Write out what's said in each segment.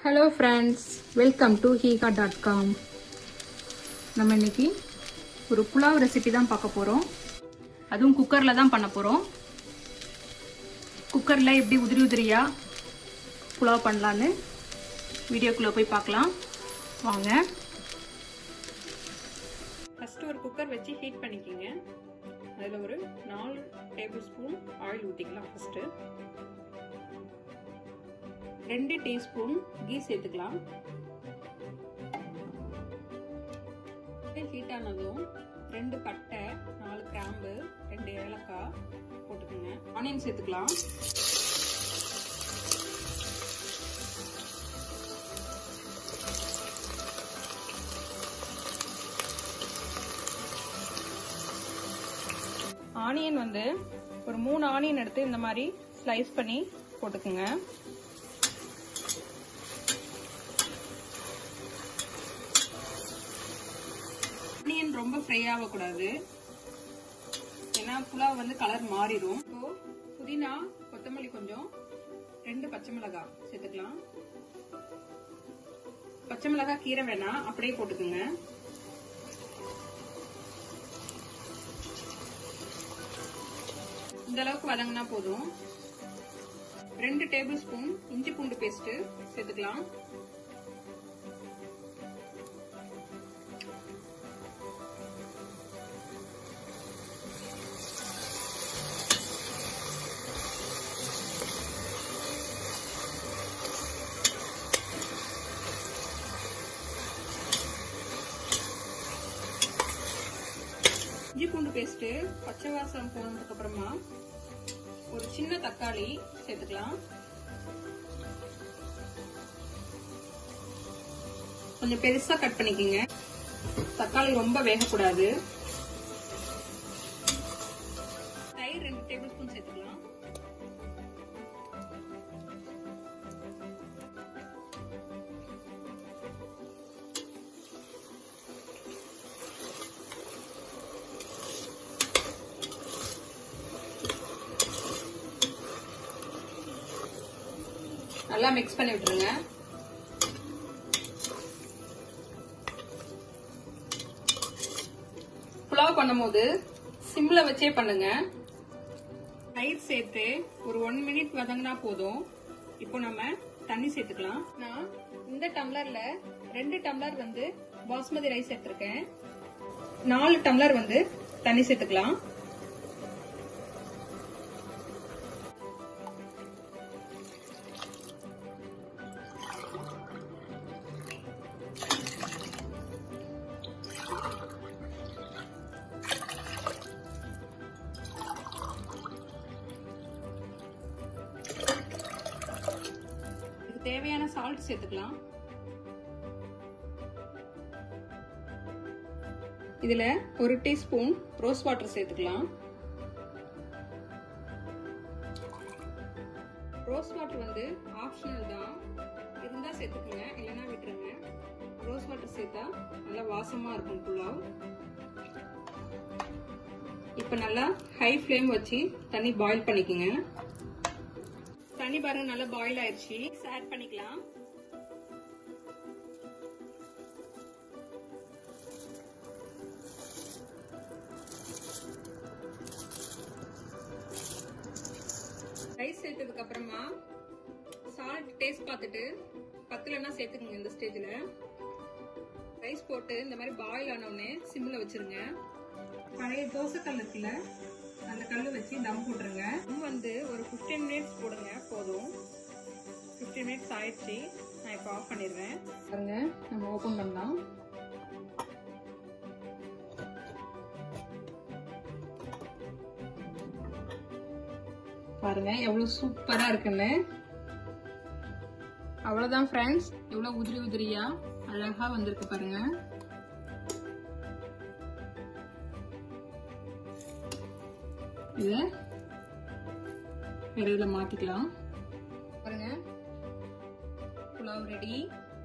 hello friends welcome to ஹீகா dot com நம்ம இன்னைக்கு ஒரு புலாவ் ரெசிபி தான் பார்க்க போகிறோம் அதுவும் குக்கரில் தான் பண்ண போகிறோம் குக்கரில் எப்படி உதிரி உதிரியாக புலாவ் பண்ணலான்னு வீடியோக்குள்ளே போய் பார்க்கலாம் வாங்க ஃபஸ்ட்டு ஒரு குக்கர் வச்சு ஹீட் பண்ணிக்கோங்க அதில் ஒரு நாலு டேபிள் ஸ்பூன் ஆயில் ஊற்றிக்கலாம் ஃபஸ்ட்டு ரெண்டு டீஸ்பூன் கீ சேர்த்துக்கலாம் ஹீட் ஆனதும் ரெண்டு பட்டை நாலு கிராம்பு ரெண்டு ஏலக்காய் போட்டுக்கோங்க ஆனியன் சேர்த்துக்கலாம் ஆனியன் வந்து ஒரு மூணு ஆனியன் எடுத்து இந்த மாதிரி ஸ்லைஸ் பண்ணி போட்டுக்குங்க ஆனியன் ரொம்ப ஃப்ரை ஆகக்கூடாது ஏன்னா புலாவ் வந்து கலர் மாறிடும் இப்போ புதினா கொத்தமல்லி கொஞ்சம் ரெண்டு பச்சை மிளகாய் சேர்த்துக்கலாம் பச்சை மிளகாய் கீரை வேணாம் அப்படியே போட்டுக்குங்க இந்த அளவுக்கு வதங்கினா போதும் ரெண்டு டேபிள் ஸ்பூன் இஞ்சி பூண்டு பேஸ்ட் சேர்த்துக்கலாம் இஞ்சி பூண்டு பேஸ்ட் பச்சை வாசம் போனதுக்கு அப்புறமா ஒரு சின்ன தக்காளி சேர்த்துக்கலாம் கொஞ்சம் பெருசா கட் பண்ணிக்கோங்க தக்காளி ரொம்ப வேகக்கூடாது தயிர் ரெண்டு டேபிள் ஸ்பூன் சேர்த்துக்கலாம் நல்லா மிக்ஸ் பண்ணி விட்டுருங்க புலாவ் பண்ணும்போது சிம்ல வச்சே பண்ணுங்க தயிர் சேர்த்து ஒரு ஒன் மினிட் வதங்கினா போதும் இப்போ நம்ம தண்ணி சேர்த்துக்கலாம் நான் இந்த டம்ளர்ல ரெண்டு டம்ளர் வந்து பாஸ்மதி ரைஸ் எடுத்திருக்கேன் நாலு டம்ளர் வந்து தண்ணி சேர்த்துக்கலாம் இதுக்கு தேவையான சால்ட் சேர்த்துக்கலாம் இதுல ஒரு டீஸ்பூன் ரோஸ் வாட்டர் சேர்த்துக்கலாம் ரோஸ் வாட்டர் வந்து ஆப்ஷனல் தான் இருந்தா சேர்த்துக்குங்க இல்லைன்னா விட்டுருங்க ரோஸ் வாட்டர் சேர்த்தா நல்லா வாசமா இருக்கும் புலாவ் இப்போ நல்லா ஹை ஃப்ளேம் வச்சு தண்ணி பாயில் பண்ணிக்கோங்க தண்ணி பாருங்க நல்லா பாயில் ஆயிடுச்சு ஆட் பண்ணிக்கலாம் ரைஸ் சேர்த்ததுக்கு அப்புறமா சால்ட் டேஸ்ட் பார்த்துட்டு பத்துலன்னா சேர்த்துக்கோங்க இந்த ஸ்டேஜ்ல ரைஸ் போட்டு இந்த மாதிரி பாயில் ஆனவுடனே சிம்ல வச்சிருங்க பழைய தோசை கல் இருக்குல்ல அந்த கல் வச்சு தம் போட்டுருங்க தம் வந்து ஒரு ஃபிஃப்டீன் மினிட்ஸ் போடுங்க போதும் ஃபிஃப்டீன் மினிட்ஸ் ஆயிடுச்சு நான் இப்போ ஆஃப் பண்ணிடுவேன் பாருங்க நம்ம ஓப்பன் பண்ணலாம் பாருங்க எவ்வளவு சூப்பரா இருக்குன்னு அவ்வளவுதான் ஃப்ரெண்ட்ஸ் எவ்வளவு உதிரி உதிரியா அழகா வந்திருக்கு பாருங்க இத வேற இதுல மாத்திக்கலாம் பாருங்க புலாவ் ரெடி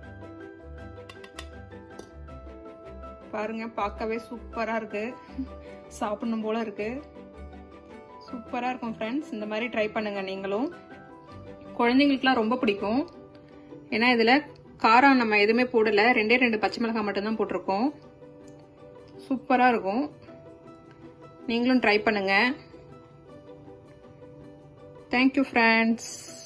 பாருங்க பார்க்கவே சூப்பரா இருக்கு சாப்பிடணும் போல இருக்கு சூப்பரா இருக்கும் ஃப்ரெண்ட்ஸ் இந்த மாதிரி ட்ரை பண்ணுங்க நீங்களும் குழந்தைங்களுக்குலாம் ரொம்ப பிடிக்கும் ஏன்னா இதில் காரம் நம்ம எதுவுமே போடலை ரெண்டே ரெண்டு பச்சை மிளகாய் மட்டும்தான் போட்டிருக்கோம் சூப்பராக இருக்கும் நீங்களும் ட்ரை பண்ணுங்கள் தேங்க்யூ ஃப்ரெண்ட்ஸ்